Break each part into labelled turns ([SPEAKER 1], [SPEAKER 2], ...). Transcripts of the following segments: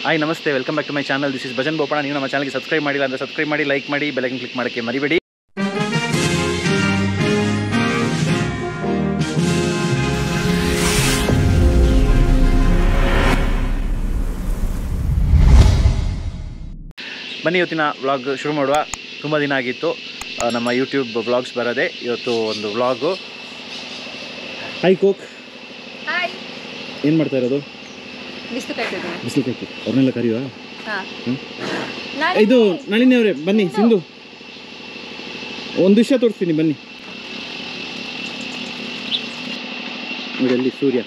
[SPEAKER 1] Hi ನಮಸ್ತೆ welcome back to my channel this is ಭಜನ್ ಬೋಪಣ ನೀವು ನಮ್ಮ ಚಾನಲ್ಗೆ ಸಬ್ಸ್ಕ್ರೈಬ್ ಮಾಡಿಲ್ಲ ಅಂದರೆ ಸಬ್ಸ್ಕ್ರೈಬ್ ಮಾಡಿ ಲೈಕ್ ಮಾಡಿ ಬೆಲೈಕನ್ ಕ್ಲಿಕ್ ಮಾಡೋಕ್ಕೆ ಮರಿಬೇಡಿ ಬನ್ನಿ ಇವತ್ತಿನ ವ್ಲಾಗ್ ಶುರು ಮಾಡುವ ತುಂಬ ದಿನ ಆಗಿತ್ತು ಆ, ನಮ್ಮ ಯೂಟ್ಯೂಬ್ ವ್ಲಾಗ್ಸ್ ಬರೋದೆ ಇವತ್ತು ಒಂದು ವ್ಲಾಗು ಹಾಯ್ ಕೋಕ್
[SPEAKER 2] ಹಾಯ್
[SPEAKER 1] ಏನು ಮಾಡ್ತಾ ಇರೋದು
[SPEAKER 2] ಬಿಸ್ಲು ಕಾಯ್ತಿದ್ದೀನಿ
[SPEAKER 1] ಬಿಸಿಲು ಕೈತಿ ಅವ್ರನ್ನೆಲ್ಲ ಕರೆಯುವ
[SPEAKER 2] ಹಾ
[SPEAKER 1] ಹ್ಮ್?
[SPEAKER 2] ನಾನು
[SPEAKER 1] ಇದು ನಳಿನಿ ಅವರೇ ಬನ್ನಿ ಸಿಂಧು ಒಂದು ವಿಷಯ ತೋರಿಸ್ತೀನಿ ಬನ್ನಿ ನೋಡಿ ಅಲ್ಲಿ ಸೂರ್ಯ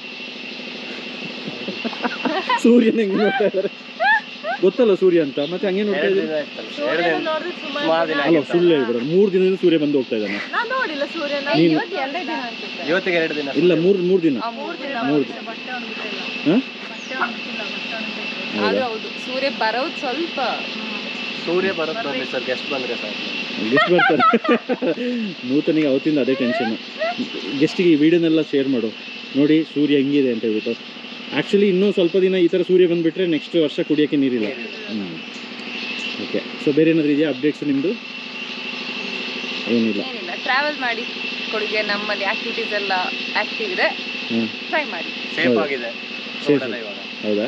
[SPEAKER 1] ಸೂರ್ಯನ ಹೆಂಗೆ ನೋಡ್ತಾ ಇದ್ದಾರೆ ಗೊತ್ತಲ್ಲ ಸೂರ್ಯ ಅಂತ ಮತ್ತೆ ಹಂಗೆ ನೋಡ್ತಾ ಇದ್ದಾರೆ
[SPEAKER 2] ಸೂರ್ಯನ ನೋಡಿದ್ರೆ ಸುಮಾರು ದಿನ
[SPEAKER 1] ಅಲ್ಲ ಸುಳ್ಳು ಹೇಳ್ಬೇಡ ಮೂರು ದಿನದಿಂದ ಸೂರ್ಯ ಬಂದು ಹೋಗ್ತಾ ಇದ್ದಾನೆ
[SPEAKER 2] ನಾನು ನೋಡಿಲ್ಲ ಸೂರ್ಯನ
[SPEAKER 1] ನೀನು-
[SPEAKER 2] ಇವತ್ತು ಎರಡೇ ದಿನ ಅನ್ಸುತ್ತೆ
[SPEAKER 3] ಇವತ್ತಿಗೆ ಎರಡು ದಿನ
[SPEAKER 1] ಇಲ್ಲ ಮೂರು ಮೂರು ದಿನ
[SPEAKER 2] ಆ, ಮೂರು ದಿನ
[SPEAKER 1] ಮೂರು
[SPEAKER 2] ಬಟ್ಟೆ ಒಣಗಿಸಿಲ್ಲ
[SPEAKER 1] ಹಾಂ
[SPEAKER 2] ಬಟ್ಟೆ ಒಣಗಿಸಿಲ್ಲ ಬಟ್ಟೆ ಒಣಗಿಸಿಲ್ಲ
[SPEAKER 1] ಹೌದಾ?
[SPEAKER 2] ಅದು ಹೌದು ಸೂರ್ಯ ಬರೋದು ಸ್ವಲ್ಪ
[SPEAKER 3] ಸೂರ್ಯ ಬರೋದು ಬರಲಿ ಸರ್ ಗೆಸ್ಟ್ ಬಂದ್ರೆ ಸಾಕು
[SPEAKER 1] ಗೆಸ್ಟ್ ಬರ್ತಾರೆ ನೂತನಿಗೆ ಅವತ್ತಿಂದ ಅದೇ ಟೆನ್ಷನ್ ಗೆಸ್ಟಿಗೆ ಈ ವಿಡಿಯೋನೆಲ್ಲ ಶೇರ್ ಮಾಡು ನೋಡಿ ಸೂರ್ಯ ಹೆಂಗಿದೆ ಅಂತ ಹೇಳ್ಬಿಟ್ಟು ಆ್ಯಕ್ಚುಲಿ ಇನ್ನೂ ಸ್ವಲ್ಪ ದಿನ ಈ ಥರ ಸೂರ್ಯ ಬಂದುಬಿಟ್ರೆ ನೆಕ್ಸ್ಟ್ ವರ್ಷ ಕುಡಿಯೋಕ್ಕೆ ನೀರಿಲ್ಲ ಹ್ಞೂ ಓಕೆ ಸೊ ಬೇರೆ ಏನಾದರೂ ಇದೆಯಾ ಅಪ್ಡೇಟ್ಸ್ ನಿಮ್ಮದು ಏನಿಲ್ಲ
[SPEAKER 2] ಏನಿಲ್ಲ ಟ್ರಾವೆಲ್ ಮಾಡಿ ಕೊಡುಗೆ ನಮ್ಮಲ್ಲಿ ಆಕ್ಟಿವಿಟೀಸ್ ಎಲ್ಲ ಆಕ್ಟಿವ್ ಇದೆ
[SPEAKER 1] ಹ್ಮ್.
[SPEAKER 2] ಟ್ರೈ ಮಾಡಿ
[SPEAKER 3] ಸೇಫ್
[SPEAKER 1] ಹೌದು.
[SPEAKER 3] ಆಗಿದೆ
[SPEAKER 1] Safe.
[SPEAKER 3] ರೋಡಲ್ಲ ಇವಾಗ
[SPEAKER 1] ಹೌದಾ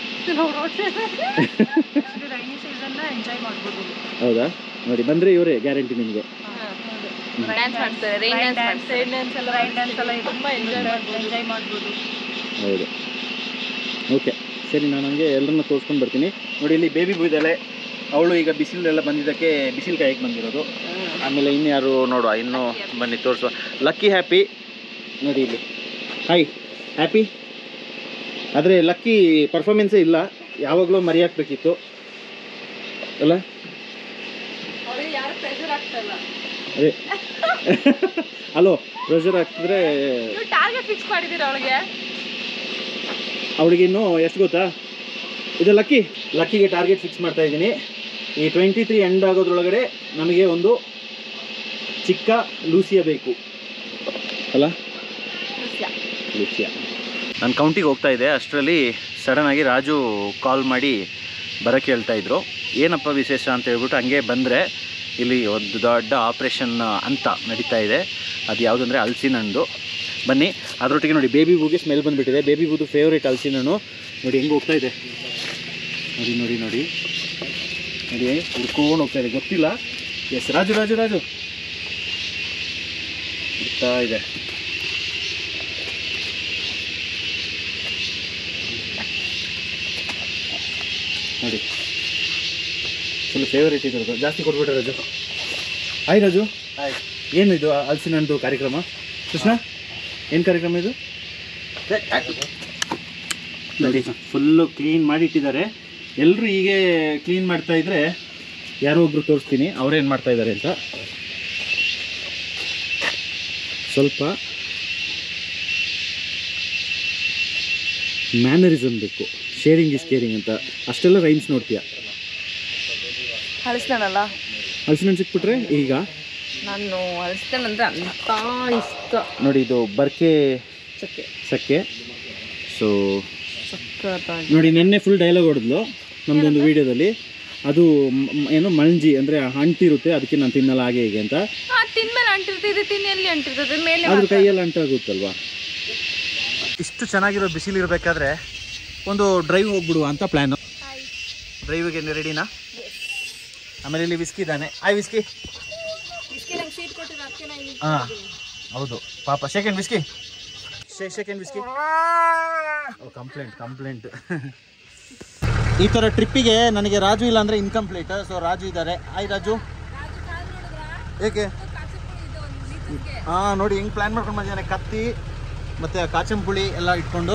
[SPEAKER 2] ರೈನಿ ಸೀಸನ್ ಎಂಜಾಯ್ ಮಾಡ್ಬೋದು
[SPEAKER 1] ಹೌದಾ ನೋಡಿ ಬಂದರೆ ಇವರೇ ಗ್ಯಾರಂಟಿ ನಿಮಗೆ
[SPEAKER 2] ಡ್ಯಾನ್ಸ್ ಮಾಡ್ತಾರೆ ರೈನ್ ಡ್ಯಾನ್ಸ್ ಮಾಡ್ತಾರೆ ರೈನ್ ಡ್ಯಾನ್ಸ್ ಎಲ್ಲ ರೈನ್ ಡ್ಯಾನ್ಸ್ ಎಲ್ಲ ತುಂಬ ಎಂಜಾಯ್ ಮಾಡ್ಬೋದು ಎಂಜಾಯ್ ಮಾಡ್ಬೋದು
[SPEAKER 1] ಹೌದು ಓಕೆ ಸರಿ ನಾನು ಹಂಗೆ ಎಲ್ಲರನ್ನ ತೋರಿಸ್ಕೊಂಡು ಬರ್ತೀನಿ ನೋಡಿ ಇಲ್ಲಿ ಬೇಬಿ ಇದ್ದಾಳೆ ಅವಳು ಈಗ ಬಿಸಿಲೆಲ್ಲ ಬಂದಿದ್ದಕ್ಕೆ ಬಿಸಿಲು ಕಾಯಕ್ಕೆ ಬಂದಿರೋದು ಆಮೇಲೆ ಇನ್ಯಾರು ನೋಡುವ ಇನ್ನು ಬನ್ನಿ ತೋರಿಸುವ ಲಕ್ಕಿ ಹ್ಯಾಪಿ ನೋಡಿ ಇಲ್ಲಿ ಹಾಯ್ ಹ್ಯಾಪಿ ಆದರೆ ಲಕ್ಕಿ ಪರ್ಫಾರ್ಮೆನ್ಸೇ ಇಲ್ಲ ಯಾವಾಗಲೂ ಮರಿ ಹಾಕ್ಬೇಕಿತ್ತು ಅಲ್ಲ
[SPEAKER 2] ಅವ್ರಿಗೆ ಯಾರು ಪ್ರೆಷರ್ ಆಗ್ತಲ್ಲ
[SPEAKER 1] ಅದೇ ಅಲೋ ಪ್ರೆಷರ್ ಹಾಕಿದ್ರೆ
[SPEAKER 2] ನೀವು ಟಾರ್ಗೆಟ್ ಫಿಕ್ಸ್ ಮಾಡಿದ್ದೀರಾ ಅವಳಿಗೆ
[SPEAKER 1] ಅವಳಿಗೆ ಇನ್ನು ಎಷ್ಟು ಗೊತ್ತಾ ಇದು ಲಕ್ಕಿ ಲಕ್ಕಿಗೆ ಟಾರ್ಗೆಟ್ ಫಿಕ್ಸ್ ಮಾಡ್ತಾ ಇದ್ದೀನಿ ಈ ಟ್ವೆಂಟಿ ತ್ರೀ ಎಂಡ್ ಆಗೋದ್ರೊಳಗಡೆ ನಮಗೆ ಒಂದು ಚಿಕ್ಕ ಲೂಸಿಯ ಬೇಕು ಅಲ್ಲ ಲೂಸಿಯ ನಾನು ಕೌಂಟಿಗೆ ಹೋಗ್ತಾ ಇದ್ದೆ ಅಷ್ಟರಲ್ಲಿ ಸಡನ್ನಾಗಿ ರಾಜು ಕಾಲ್ ಮಾಡಿ ಬರೋಕ್ಕೆ ಹೇಳ್ತಾ ಇದ್ರು ಏನಪ್ಪ ವಿಶೇಷ ಅಂತ ಹೇಳ್ಬಿಟ್ಟು ಹಂಗೆ ಬಂದರೆ ಇಲ್ಲಿ ಒಂದು ದೊಡ್ಡ ಆಪ್ರೇಷನ್ ಅಂತ ನಡೀತಾ ಇದೆ ಅದು ಯಾವುದಂದರೆ ಹಲಸಿನ ಹಣ್ಣು ಬನ್ನಿ ಅದರೊಟ್ಟಿಗೆ ನೋಡಿ ಬೇಬಿ ಬೂಗೆ ಸ್ಮೆಲ್ ಬಂದುಬಿಟ್ಟಿದೆ ಬೇಬಿ ಬೂದು ಫೇವ್ರೇಟ್ ಹಲಸಿನ ಹಣ್ಣು ನೋಡಿ ಹೆಂಗೆ ಹೋಗ್ತಾ ಇದೆ ನೋಡಿ ನೋಡಿ ನೋಡಿ ನೋಡಿ ಹುಡ್ಕೊಂಡು ಹೋಗ್ತಾ ಇದೆ ಗೊತ್ತಿಲ್ಲ ಎಸ್ ರಾಜು ರಾಜು ರಾಜು ಹೋಗ್ತಾ ಇದೆ ನೋಡಿ ಫುಲ್ ಫೇವರೇಟ್ ಇದ್ರದ್ದು ಜಾಸ್ತಿ ಕೊಟ್ಬಿಟ್ರೆ ರಾಜು ಹಾಯ್ ರಾಜು
[SPEAKER 3] ಹಾಯ್
[SPEAKER 1] ಏನು ಇದು ಹಲಸಿನ ಹಣ್ಣು ಕಾರ್ಯಕ್ರಮ ಕೃಷ್ಣ ಏನು ಕಾರ್ಯಕ್ರಮ ಇದು ನೋಡಿ ಫುಲ್ಲು ಕ್ಲೀನ್ ಮಾಡಿ ಇಟ್ಟಿದ್ದಾರೆ ಎಲ್ಲರೂ ಹೀಗೆ ಕ್ಲೀನ್ ಮಾಡ್ತಾ ಇದ್ರೆ ಯಾರೋ ಒಬ್ರು ತೋರಿಸ್ತೀನಿ ಅವ್ರೇನು ಮಾಡ್ತಾ ಇದ್ದಾರೆ ಅಂತ ಸ್ವಲ್ಪ ಮ್ಯಾನರಿಸಮ್ ಬೇಕು ಶೇರಿಂಗ್ ಇಸ್ ಕೇರಿಂಗ್ ಅಂತ ಅಷ್ಟೆಲ್ಲ ರೈಮ್ಸ್ ನೋಡ್ತೀಯ
[SPEAKER 2] ಹಳಸ್ತಾನಲ್ಲ
[SPEAKER 1] ಹಲಸಿನ ಹಣ್ಣು ಸಿಕ್ಬಿಟ್ರೆ ಈಗ
[SPEAKER 2] ನಾನು ಹಳಸ್ತಾನಂದ್ರೆ ಅಂತ ಇಷ್ಟ
[SPEAKER 1] ನೋಡಿ ಇದು ಬರ್ಕೆ
[SPEAKER 2] ಚಕ್ಕೆ
[SPEAKER 1] ಸಕ್ಕೆ ಸೊ
[SPEAKER 2] ಸಕ್ಕತ್ತಾಗಿ
[SPEAKER 1] ನೋಡಿ ನೆನ್ನೆ ಫುಲ್ ಡೈಲಾಗ್ ಹೊಡೆದ್ಲು ನಮ್ಮದೊಂದು ವಿಡಿಯೋದಲ್ಲಿ ಅದು ಮ್- ಮ್- ಏನೋ ಮಳ್ಜಿ ಅಂದರೆ ಅಂಟಿರುತ್ತೆ ಅದಕ್ಕೆ ನಾನು ತಿನ್ನಲ್ಲ ಹಾಗೆ ಹೀಗೆ ಅಂತ
[SPEAKER 2] ಹಾ ತಿನ್ಮೇಲೆ ಅಂಟಿರ್ತದೆ ತಿನ್ ಎಲ್ಲಿ ಅಂಟಿರ್ತದೆ ಮೇಲೆ
[SPEAKER 1] ಅದ್ರ ಕೈಯಲ್ಲಿ ಅಂಟಾಗುತ್ತಲ್ವಾ ಇಷ್ಟು ಚೆನ್ನಾಗಿರೋ ಬಿಸಿಲಿರಬೇಕಾದ್ರೆ ಒಂದು ಡ್ರೈವ್ ಹೋಗ್ಬಿಡುವ ಅಂತ ಪ್ಲ್ಯಾನು ಡ್ರೈವಿಗೆ ರೆಡಿನಾ ಆಮೇಲೆ ಇಲ್ಲಿ ವಿಸ್ಕಿ ಇದ್ದಾನೆ ಆಯ್ ವಿಸ್ಕಿ ಹಾಂ ಹೌದು ಪಾಪ second Whisky second Whisky complaint complaint ಈ ಥರ ಟ್ರಿಪ್ಪಿಗೆ ನನಗೆ ರಾಜು ಇಲ್ಲ ಅಂದರೆ ಇನ್ಕಂಪ್ಲೀಟ್ ಸೊ ರಾಜು ಇದ್ದಾರೆ ಆಯ್ ರಾಜು ಏಕೆ ಹಾಂ ನೋಡಿ ಹೆಂಗೆ ಪ್ಲ್ಯಾನ್ ಮಾಡ್ಕೊಂಡು ಬಂದಿದ್ದಾನೆ ಕತ್ತಿ ಮತ್ತು ಕಾಚಂಪುಳಿ ಎಲ್ಲ ಇಟ್ಕೊಂಡು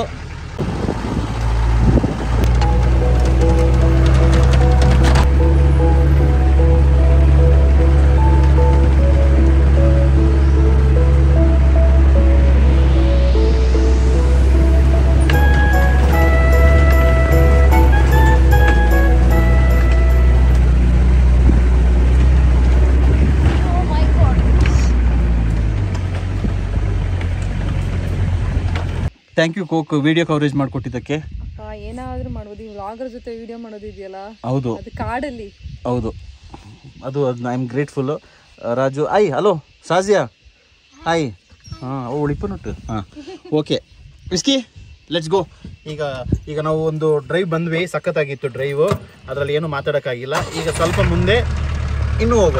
[SPEAKER 1] ಥ್ಯಾಂಕ್ ಯು ಕೋಕ್ ವಿಡಿಯೋ ಕವರೇಜ್ ಮಾಡಿಕೊಟ್ಟಿದ್ದಕ್ಕೆ
[SPEAKER 2] ಏನಾದ್ರು ಆದ್ರೂ ಮಾಡ್ಬೋದು ಈ ವ್ಲಾಗರ್ ಜೊತೆ ವಿಡಿಯೋ ಮಾಡೋದಿದೆಯಲ್ಲ
[SPEAKER 1] ಹೌದು
[SPEAKER 2] ಅದು ಕಾಡಲ್ಲಿ
[SPEAKER 1] ಹೌದು ಅದು ಅದು I am grateful Raju I hello Sajiya hi ಹಾಂ ಓ ಉಳಿಪನುಟ್ಟು ಹಾಂ ಓಕೆ ವಿಸ್ಕಿ ಲೆಟ್ಸ್ ಗೋ ಈಗ ಈಗ ನಾವು ಒಂದು ಡ್ರೈವ್ ಬಂದ್ವಿ ಸಖತ್ತಾಗಿತ್ತು ಡ್ರೈವು ಅದರಲ್ಲಿ ಏನು ಮಾತಾಡೋಕ್ಕಾಗಿಲ್ಲ ಈಗ ಸ್ವಲ್ಪ ಮುಂದೆ ಇನ್ನೂ ಹೋಗುವ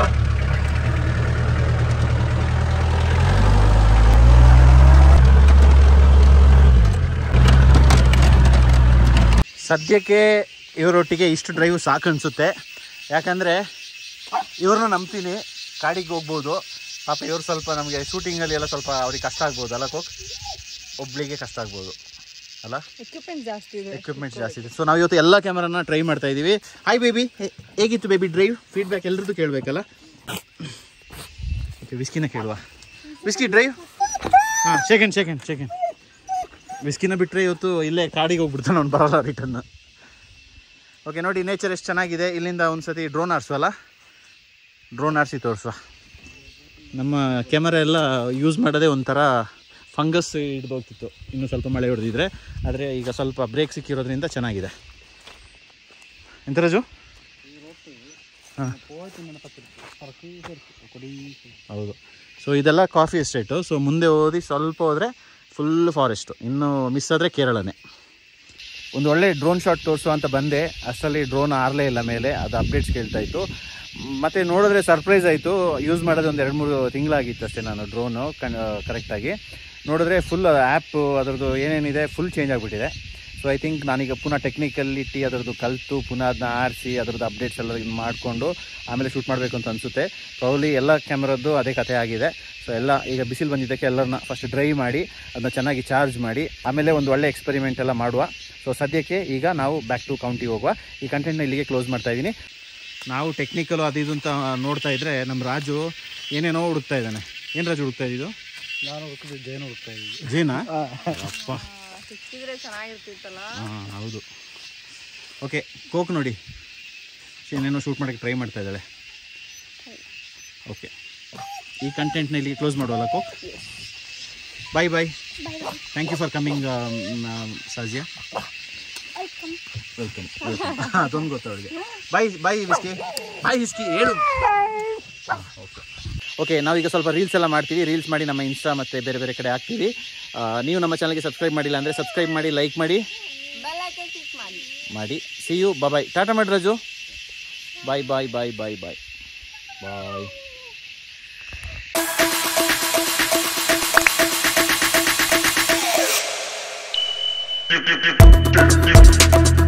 [SPEAKER 1] ಸದ್ಯಕ್ಕೆ ಇವರೊಟ್ಟಿಗೆ ಇಷ್ಟು ಡ್ರೈವ್ ಸಾಕು ಅನಿಸುತ್ತೆ ಯಾಕಂದರೆ ಇವ್ರನ್ನ ನಂಬ್ತೀನಿ ಕಾಡಿಗೆ ಹೋಗ್ಬೋದು ಪಾಪ ಇವ್ರು ಸ್ವಲ್ಪ ನಮಗೆ ಶೂಟಿಂಗಲ್ಲಿ ಎಲ್ಲ ಸ್ವಲ್ಪ ಅವ್ರಿಗೆ ಕಷ್ಟ ಆಗ್ಬೋದು ಅಲ್ಲ ಕೋಕ್ ಒಬ್ಳಿಗೆ ಕಷ್ಟ ಆಗ್ಬೋದು ಅಲ್ಲ
[SPEAKER 2] ಎಕ್ವಿಪ್ಮೆಂಟ್ ಜಾಸ್ತಿ ಇದೆ
[SPEAKER 1] ಎಕ್ವಿಪ್ಮೆಂಟ್ಸ್ ಜಾಸ್ತಿ ಇದೆ ಸೊ ನಾವು ಇವತ್ತು ಎಲ್ಲ ಕ್ಯಾಮ್ರಾನ ಟ್ರೈ ಮಾಡ್ತಾ ಇದ್ದೀವಿ ಹಾಯ್ ಬೇಬಿ ಹೇಗಿತ್ತು ಬೇಬಿ ಡ್ರೈವ್ ಫೀಡ್ಬ್ಯಾಕ್ ಎಲ್ರದ್ದು ಕೇಳಬೇಕಲ್ಲ ಓಕೆ ವಿಸ್ಕಿನ ಕೇಳುವ ವಿಸ್ಕಿ ಡ್ರೈವ್ ಹಾಂ ಸೆಕೆಂಡ್ ಸೆಕೆಂಡ್ ಸೆಕೆಂಡ್ ವಿಸ್ಕಿನ ಬಿಟ್ಟರೆ ಇವತ್ತು ಇಲ್ಲೇ ಕಾಡಿಗೆ ಹೋಗ್ಬಿಡ್ತಾನೆ ಅವ್ನು ಬರಲ್ಲ ರಿಟರ್ನ್ ಓಕೆ ನೋಡಿ ನೇಚರ್ ಎಷ್ಟು ಚೆನ್ನಾಗಿದೆ ಇಲ್ಲಿಂದ ಒಂದು ಸತಿ ಡ್ರೋನ್ ಆರಿಸುವಲ್ಲ ಡ್ರೋನ್ ಆರಿಸಿ ತೋರಿಸುವ ನಮ್ಮ ಕ್ಯಾಮರಾ ಎಲ್ಲ ಯೂಸ್ ಮಾಡೋದೇ ಒಂಥರ ಫಂಗಸ್ ಹಿಡ್ದೋಗ್ತಿತ್ತು ಇನ್ನೂ ಸ್ವಲ್ಪ ಮಳೆ ಹೊಡೆದಿದ್ರೆ ಆದರೆ ಈಗ ಸ್ವಲ್ಪ ಬ್ರೇಕ್ ಸಿಕ್ಕಿರೋದ್ರಿಂದ ಚೆನ್ನಾಗಿದೆ ಎಂತ ರಾಜು ಹಾಂ ಹೌದು ಸೊ ಇದೆಲ್ಲ ಕಾಫಿ ಎಸ್ಟೇಟು ಸೊ ಮುಂದೆ ಓದಿ ಸ್ವಲ್ಪ ಹೋದರೆ ಫುಲ್ ಫಾರೆಸ್ಟು ಇನ್ನು ಮಿಸ್ ಆದರೆ ಕೇರಳನೇ ಒಂದು ಒಳ್ಳೆ ಡ್ರೋನ್ ಶಾಟ್ ತೋರಿಸು ಅಂತ ಬಂದೆ ಅಷ್ಟರಲ್ಲಿ ಡ್ರೋನ್ ಆರಲೇ ಇಲ್ಲ ಮೇಲೆ ಅದು ಅಪ್ಡೇಟ್ಸ್ ಕೇಳ್ತಾ ಇತ್ತು ಮತ್ತು ನೋಡಿದ್ರೆ ಸರ್ಪ್ರೈಸ್ ಆಯಿತು ಯೂಸ್ ಮಾಡೋದು ಒಂದು ಎರಡು ಮೂರು ತಿಂಗಳಾಗಿತ್ತು ಅಷ್ಟೇ ನಾನು ಡ್ರೋನು ಕನ್ ಕರೆಕ್ಟಾಗಿ ನೋಡಿದ್ರೆ ಫುಲ್ ಆ್ಯಪ್ ಅದರದ್ದು ಏನೇನಿದೆ ಫುಲ್ ಚೇಂಜ್ ಆಗಿಬಿಟ್ಟಿದೆ ಸೊ ಐ ಥಿಂಕ್ ನಾನೀಗ ಪುನಃ ಟೆಕ್ನಿಕಲಿಟಿ ಅದರದ್ದು ಕಲಿತು ಪುನಃ ಅದನ್ನ ಆರಿಸಿ ಅದರದ್ದು ಅಪ್ಡೇಟ್ಸ್ ಎಲ್ಲ ಇದ್ ಮಾಡಿಕೊಂಡು ಆಮೇಲೆ ಶೂಟ್ ಮಾಡಬೇಕು ಅಂತ ಅನಿಸುತ್ತೆ ಪ್ರಾಬ್ಲಿ ಎಲ್ಲ ಕ್ಯಾಮ್ರದ್ದು ಅದೇ ಕಥೆ ಆಗಿದೆ ಸೊ ಎಲ್ಲ ಈಗ ಬಿಸಿಲು ಬಂದಿದ್ದಕ್ಕೆ ಎಲ್ಲರನ್ನ ಫಸ್ಟ್ ಡ್ರೈ ಮಾಡಿ ಅದನ್ನ ಚೆನ್ನಾಗಿ ಚಾರ್ಜ್ ಮಾಡಿ ಆಮೇಲೆ ಒಂದು ಒಳ್ಳೆ ಎಕ್ಸ್ಪೆರಿಮೆಂಟ್ ಎಲ್ಲ ಮಾಡುವ ಸೊ ಸದ್ಯಕ್ಕೆ ಈಗ ನಾವು ಬ್ಯಾಕ್ ಟು ಕೌಂಟಿಗೆ ಹೋಗುವ ಈ ಕಂಟೆಂಟ್ನ ಇಲ್ಲಿಗೆ ಕ್ಲೋಸ್ ಮಾಡ್ತಾ ಇದ್ದೀನಿ ನಾವು ಟೆಕ್ನಿಕಲು ಅದು ಇದು ಅಂತ ನೋಡ್ತಾ ಇದ್ರೆ ನಮ್ಮ ರಾಜು ಏನೇನೋ ಹುಡುಕ್ತಾ ಇದ್ದಾನೆ ಏನು ರಾಜು ಹುಡುಕ್ತಾ ಇದ್ದು
[SPEAKER 3] ನಾನು ಹುಡುಕಿದ್ದು ಜೇನು ಹುಡುಕ್ತಾ ಇದ್ದೀವಿ
[SPEAKER 1] ಜೇನಾ ಅಪ್ಪ
[SPEAKER 2] ಸಿಕ್ಕಿದ್ರೆ ಚೆನ್ನಾಗಿರ್ತಿತ್ತಲ್ಲ
[SPEAKER 1] ಹಾಂ ಹೌದು ಓಕೆ ಕೋಕ್ ನೋಡಿ ಏನೇನೋ ಶೂಟ್ ಮಾಡೋಕ್ಕೆ ಟ್ರೈ ಮಾಡ್ತಾ ಇದ್ದಾಳೆ ಓಕೆ ಈ ಕಂಟೆಂಟ್ನ ಇಲ್ಲಿ ಕ್ಲೋಸ್ ಮಾಡುವಲ್ಲ ಕೋಕ್ bye bye thank you for coming Sajiya welcome welcome ಅದೊಂದು ಗೊತ್ತು ಅವಳಿಗೆ bye bye Whisky bye Whisky ಹೇಳು ಓಕೆ ಓಕೆ ನಾವೀಗ ಸ್ವಲ್ಪ ರೀಲ್ಸ್ ಎಲ್ಲ ಮಾಡ್ತೀವಿ ರೀಲ್ಸ್ ಮಾಡಿ ನಮ್ಮ ಇನ್ಸ್ಟಾ ಮತ್ತು ಬೇರೆ ಬೇರೆ ಕಡೆ ಹಾಕ್ತೀವಿ ಆ, ನೀವು ನಮ್ಮ ಚಾನಲ್ಗೆ ಸಬ್ಸ್ಕ್ರೈಬ್ ಮಾಡಿಲ್ಲ ಅಂದರೆ ಸಬ್ಸ್ಕ್ರೈಬ್ ಮಾಡಿ ಲೈಕ್ ಮಾಡಿ ಮಾಡಿ ಸಿ ಯು ಬಾಯ್ ಟಾಟಾ ಮಾಡಿ ರಾಜು ಬಾಯ್ ಬಾಯ್ ಬಾಯ್ ಬಾಯ್ ಬಾಯ್ ಬಾಯ್